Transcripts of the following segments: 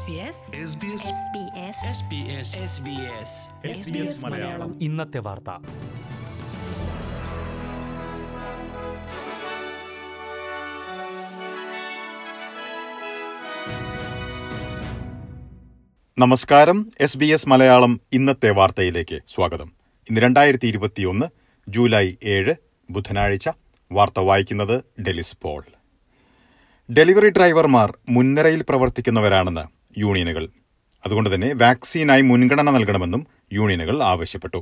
മലയാളം ഇന്നത്തെ വാർത്ത നമസ്കാരം എസ് ബി എസ് മലയാളം ഇന്നത്തെ വാർത്തയിലേക്ക് സ്വാഗതം ഇന്ന് രണ്ടായിരത്തി ഇരുപത്തിയൊന്ന് ജൂലൈ ഏഴ് ബുധനാഴ്ച വാർത്ത വായിക്കുന്നത് ഡെലിസ് പോൾ ഡെലിവറി ഡ്രൈവർമാർ മുൻനിരയിൽ പ്രവർത്തിക്കുന്നവരാണെന്ന് യൂണിയനുകൾ അതുകൊണ്ട് തന്നെ വാക്സിനായി മുൻഗണന നൽകണമെന്നും യൂണിയനുകൾ ആവശ്യപ്പെട്ടു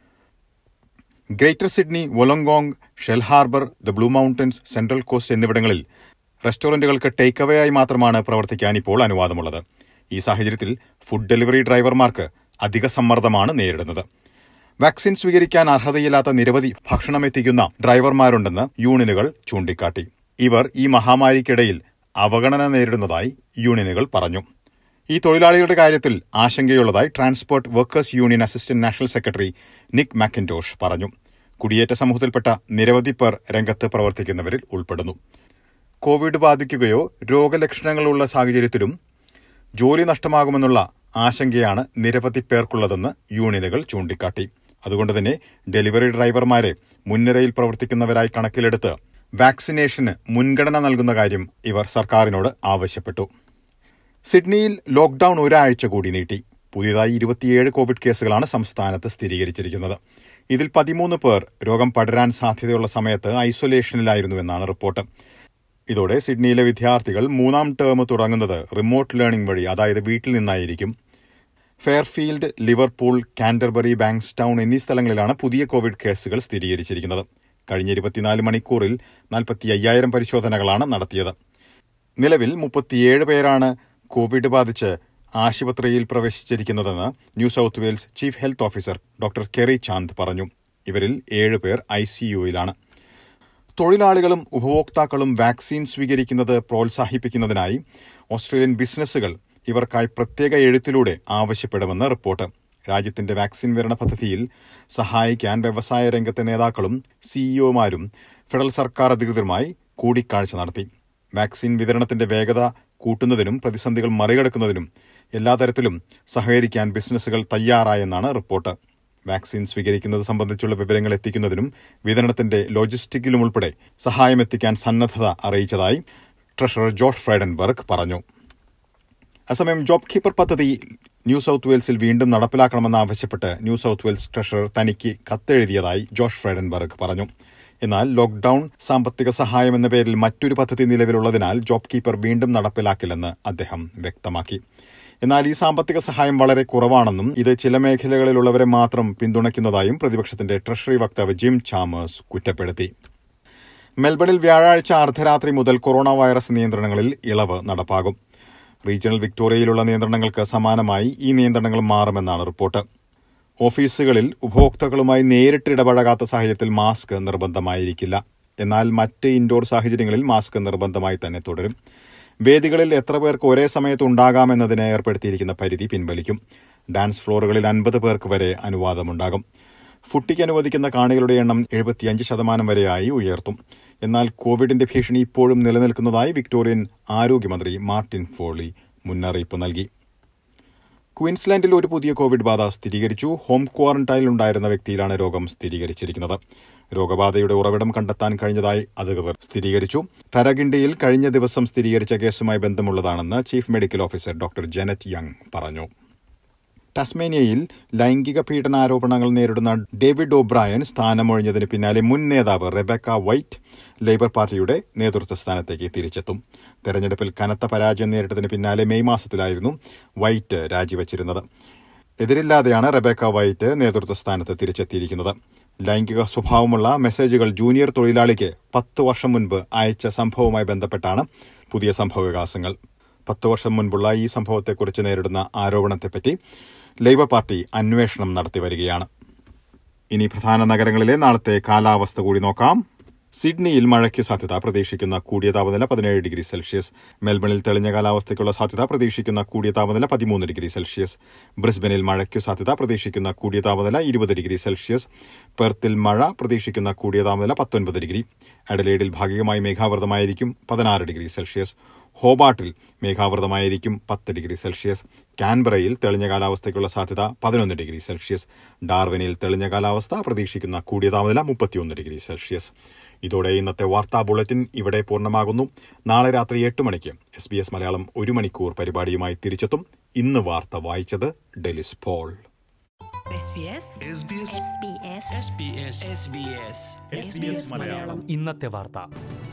Greater Sydney Wollongong Shell Harbour the Blue Mountains Central Coast എന്നിവിടങ്ങളിൽ റെസ്റ്റോറന്റുകൾക്ക് ടേക്ക് അവേ ആയി മാത്രമാണ് പ്രവർത്തിക്കാൻ ഇപ്പോൾ അനുവാദമുള്ളത് ഈ സാഹചര്യത്തിൽ ഫുഡ് ഡെലിവറി ഡ്രൈവർമാർക്ക് അധിക സമ്മർദ്ദമാണ് നേരിടുന്നത് വാക്സിൻ സ്വീകരിക്കാൻ അർഹതയില്ലാത്ത നിരവധി ഭക്ഷണം എത്തിക്കുന്ന ഡ്രൈവർമാരുണ്ടെന്ന് യൂണിയനുകൾ ചൂണ്ടിക്കാട്ടി ഇവർ ഈ മഹാമാരിക്കിടയിൽ അവഗണന നേരിടുന്നതായി യൂണിയനുകൾ പറഞ്ഞു ഈ തൊഴിലാളികളുടെ കാര്യത്തിൽ ആശങ്കയുള്ളതായി transport workers union assistant national secretary Nick McIntosh പറഞ്ഞു കുടിയേറ്റ സമൂഹത്തിൽപ്പെട്ട നിരവധി പേർ രംഗത്ത് പ്രവർത്തിക്കുന്നവരിൽ ഉൾപ്പെടുന്നു കോവിഡ് ബാധിക്കുകയോ രോഗലക്ഷണങ്ങളുള്ള സാഹചര്യത്തിലും ജോലി നഷ്ടമാകുമെന്നുള്ള ആശങ്കയാണ് നിരവധി പേർക്കുള്ളതെന്ന് യൂണിയനുകൾ ചൂണ്ടിക്കാട്ടി അതുകൊണ്ട് തന്നെ ഡെലിവറി ഡ്രൈവർമാരെ മുൻനിരയിൽ പ്രവർത്തിക്കുന്നവരായി കണക്കിലെടുത്ത് വാക്സിനേഷന് മുൻഗണന നൽകുന്ന കാര്യം ഇവർ സർക്കാരിനോട് ആവശ്യപ്പെട്ടു സിഡ്നിയിൽ ലോക്ഡൌൺ ഒരാഴ്ച കൂടി നീട്ടി പുതിയതായി ഇരുപത്തിയേഴ് കോവിഡ് കേസുകളാണ് സംസ്ഥാനത്ത് സ്ഥിരീകരിച്ചിരിക്കുന്നത് ഇതിൽ പതിമൂന്ന് പേർ രോഗം പടരാൻ സാധ്യതയുള്ള സമയത്ത് ഐസൊലേഷനിലായിരുന്നുവെന്നാണ് റിപ്പോർട്ട് ഇതോടെ സിഡ്നിയിലെ വിദ്യാർത്ഥികൾ മൂന്നാം ടേം തുടങ്ങുന്നത് റിമോട്ട് ലേണിംഗ് വഴി അതായത് വീട്ടിൽ നിന്നായിരിക്കും ഫെയർഫീൽഡ് ലിവർപൂൾ കാൻഡർബറി ബാങ്ക്സ്റ്റൌൺ എന്നീ സ്ഥലങ്ങളിലാണ് പുതിയ കോവിഡ് കേസുകൾ സ്ഥിരീകരിച്ചിരിക്കുന്നത് കഴിഞ്ഞ ഇരുപത്തിനാല് മണിക്കൂറിൽ നാൽപ്പത്തി അയ്യായിരം പരിശോധനകളാണ് നടത്തിയത് നിലവിൽ മുപ്പത്തിയേഴ് പേരാണ് കോവിഡ് ബാധിച്ച് ആശുപത്രിയിൽ പ്രവേശിച്ചിരിക്കുന്നതെന്ന് New South Wales chief health officer doctor Kerry Chant പറഞ്ഞു ഇവരിൽ ഏഴ് പേർ ഐസിയുയിലാണ് തൊഴിലാളികളും ഉപഭോക്താക്കളും വാക്സിൻ സ്വീകരിക്കുന്നത് പ്രോത്സാഹിപ്പിക്കുന്നതിനായി ഓസ്ട്രേലിയൻ ബിസിനസ്സുകൾ ഇവർക്കായി പ്രത്യേക എഴുത്തിലൂടെ ആവശ്യപ്പെടുമെന്ന് റിപ്പോർട്ട് രാജ്യത്തിന്റെ വാക്സിൻ വിതരണ പദ്ധതിയിൽ സഹായിക്കാൻ വ്യവസായ രംഗത്തെ നേതാക്കളും സിഇഒമാരും ഫെഡറൽ സർക്കാർ അധികൃതരുമായി കൂടിക്കാഴ്ച നടത്തി വാക്സിൻ വിതരണത്തിന്റെ വേഗത കൂട്ടുന്നതിനും പ്രതിസന്ധികൾ മറികടക്കുന്നതിനും എല്ലാ തരത്തിലും സഹകരിക്കാൻ ബിസിനസ്സുകൾ തയ്യാറായെന്നാണ് റിപ്പോർട്ട് വാക്സിൻ സ്വീകരിക്കുന്നത് സംബന്ധിച്ചുള്ള വിവരങ്ങൾ എത്തിക്കുന്നതിനും വിതരണത്തിന്റെ ലോജിസ്റ്റിക്കിലും ഉൾപ്പെടെ സഹായം എത്തിക്കാൻ സന്നദ്ധത അറിയിച്ചതായി ട്രഷറർ ജോർജ് ഫ്രൈഡൻബർഗ് പറഞ്ഞു അസമയം ജോബ് കീപ്പർ പദ്ധതി ന്യൂ സൌത്ത് വെയിൽസിൽ വീണ്ടും നടപ്പിലാക്കണമെന്നാവശ്യപ്പെട്ട് ന്യൂ സൌത്ത് വെയിൽസ് ട്രഷറർ തനിക്ക് കത്തെഴുതിയതായി ജോഷ് ഫ്രൈഡൻബർഗ് പറഞ്ഞു എന്നാൽ ലോക്ഡൌൺ സാമ്പത്തിക സഹായം എന്ന പേരിൽ മറ്റൊരു പദ്ധതി നിലവിലുള്ളതിനാൽ ജോബ് കീപ്പർ വീണ്ടും നടപ്പിലാക്കില്ലെന്ന് അദ്ദേഹം വ്യക്തമാക്കി എന്നാൽ ഈ സാമ്പത്തിക സഹായം വളരെ കുറവാണെന്നും ഇത് ചില മേഖലകളിലുള്ളവരെ മാത്രം പിന്തുണയ്ക്കുന്നതായും പ്രതിപക്ഷത്തിന്റെ ട്രഷറി വക്താവ് ജിം ചാമേഴ്സ് കുറ്റപ്പെടുത്തി മെൽബണിൽ വ്യാഴാഴ്ച അർദ്ധരാത്രി മുതൽ കൊറോണ വൈറസ് നിയന്ത്രണങ്ങളിൽ ഇളവ് നടപ്പാകും റീജിയണൽ വിക്ടോറിയയിലുള്ള നിയന്ത്രണങ്ങൾക്ക് സമാനമായി ഈ നിയന്ത്രണങ്ങൾ മാറുമെന്നാണ് റിപ്പോർട്ട് ഓഫീസുകളിൽ ഉപഭോക്താക്കളുമായി നേരിട്ട് ഇടപഴകാത്ത സാഹചര്യത്തിൽ മാസ്ക് നിർബന്ധമായിരിക്കില്ല എന്നാൽ മറ്റ് ഇൻഡോർ സാഹചര്യങ്ങളിൽ മാസ്ക് നിർബന്ധമായി തന്നെ തുടരും വേദികളിൽ എത്ര പേർക്ക് ഒരേ സമയത്ത് ഉണ്ടാകാമെന്നതിന് ഏർപ്പെടുത്തിയിരിക്കുന്ന പരിധി പിൻവലിക്കും ഡാൻസ് ഫ്ലോറുകളിൽ അൻപത് പേർക്ക് വരെ അനുവാദമുണ്ടാകും ഫുട്ടിക്ക് അനുവദിക്കുന്ന കാണികളുടെ എണ്ണം എഴുപത്തിയഞ്ച് ശതമാനം വരെയായി ഉയർത്തും എന്നാൽ കോവിഡിന്റെ ഭീഷണി ഇപ്പോഴും നിലനിൽക്കുന്നതായി വിക്ടോറിയൻ ആരോഗ്യമന്ത്രി മാർട്ടിൻ ഫോളി മുന്നറിയിപ്പ് നൽകി ക്വീൻസ്ലാൻഡിൽ ഒരു പുതിയ കോവിഡ് ബാധ സ്ഥിരീകരിച്ചു ഹോം ക്വാറന്റൈനിലുണ്ടായിരുന്ന വ്യക്തിയിലാണ് രോഗം സ്ഥിരീകരിച്ചിരിക്കുന്നത് രോഗബാധയുടെ ഉറവിടം കണ്ടെത്താൻ കഴിഞ്ഞതായി അധികൃതർ സ്ഥിരീകരിച്ചു തരകിണ്ടിയിൽ കഴിഞ്ഞ ദിവസം സ്ഥിരീകരിച്ച കേസുമായി ബന്ധമുള്ളതാണെന്ന് chief medical officer doctor Jeannette Young പറഞ്ഞു ടസ്മേനിയയിൽ ലൈംഗിക പീഡനാരോപണങ്ങൾ നേരിടുന്ന ഡേവിഡ് ഒബ്രായൻ സ്ഥാനമൊഴിഞ്ഞതിന് പിന്നാലെ മുൻ നേതാവ് റെബക്ക വൈറ്റ് ലേബർ പാർട്ടിയുടെ നേതൃത്വ സ്ഥാനത്തേക്ക് തിരിച്ചെത്തും തെരഞ്ഞെടുപ്പിൽ കനത്ത പരാജയം നേരിട്ടതിന് പിന്നാലെ മെയ് മാസത്തിലായിരുന്നു വൈറ്റ് രാജിവച്ചിരുന്നത് എതിരില്ലാതെയാണ് റെബേക്ക വൈറ്റ് നേതൃത്വ സ്ഥാനത്ത് തിരിച്ചെത്തിയിരിക്കുന്നത് ലൈംഗിക സ്വഭാവമുള്ള മെസ്സേജുകൾ ജൂനിയർ തൊഴിലാളിക്ക് പത്ത് വർഷം മുൻപ് അയച്ച സംഭവവുമായി ബന്ധപ്പെട്ടാണ് പുതിയ സംഭവവികാസങ്ങൾ പത്ത് വർഷം മുൻപുള്ള ഈ സംഭവത്തെക്കുറിച്ച് നേരിടുന്ന ആരോപണത്തെപ്പറ്റി ലേബർ പാർട്ടി അന്വേഷണം നടത്തി വരികയാണ് ഇനി പ്രധാന നഗരങ്ങളിലെ നാളത്തെ കാലാവസ്ഥ കൂടി നോക്കാം സിഡ്നിയിൽ മഴയ്ക്ക് സാധ്യത പ്രതീക്ഷിക്കുന്ന കൂടിയ താപനില പതിനേഴ് ഡിഗ്രി സെൽഷ്യസ് മെൽബണിൽ തെളിഞ്ഞ കാലാവസ്ഥയ്ക്കുള്ള സാധ്യത പ്രതീക്ഷിക്കുന്ന കൂടിയ താപനില പതിമൂന്ന് ഡിഗ്രി സെൽഷ്യസ് ബ്രിസ്ബനിൽ മഴയ്ക്കു സാധ്യത പ്രതീക്ഷിക്കുന്ന കൂടിയ താപനില ഇരുപത് ഡിഗ്രി സെൽഷ്യസ് പെർത്തിൽ മഴ പ്രതീക്ഷിക്കുന്ന കൂടിയ താപനില പത്തൊൻപത് ഡിഗ്രി അഡലേഡിൽ ഭാഗികമായി മേഘാവൃതമായിരിക്കും പതിനാറ് ഡിഗ്രി സെൽഷ്യസ് ഹോബാട്ടിൽ മേഘാവൃതമായിരിക്കും പത്ത് ഡിഗ്രി സെൽഷ്യസ് കാൻബറയിൽ തെളിഞ്ഞ കാലാവസ്ഥയ്ക്കുള്ള സാധ്യത പതിനൊന്ന് ഡിഗ്രി സെൽഷ്യസ് ഡാർവിനിൽ തെളിഞ്ഞ കാലാവസ്ഥ പ്രതീക്ഷിക്കുന്ന കൂടിയ താപനില മുപ്പത്തിയൊന്ന് ഡിഗ്രി സെൽഷ്യസ് ഇതോടെ ഇന്നത്തെ വാർത്താ ബുള്ളറ്റിൻ ഇവിടെ പൂർണ്ണമാകുന്നു നാളെ രാത്രി എട്ട് മണിക്ക് എസ് ബി എസ് മലയാളം ഒരു മണിക്കൂർ പരിപാടിയുമായി തിരിച്ചെത്തും ഇന്ന് വാർത്ത വായിച്ചത് ഡെലിസ് പോൾ SBS ഇന്നത്തെ വാർത്ത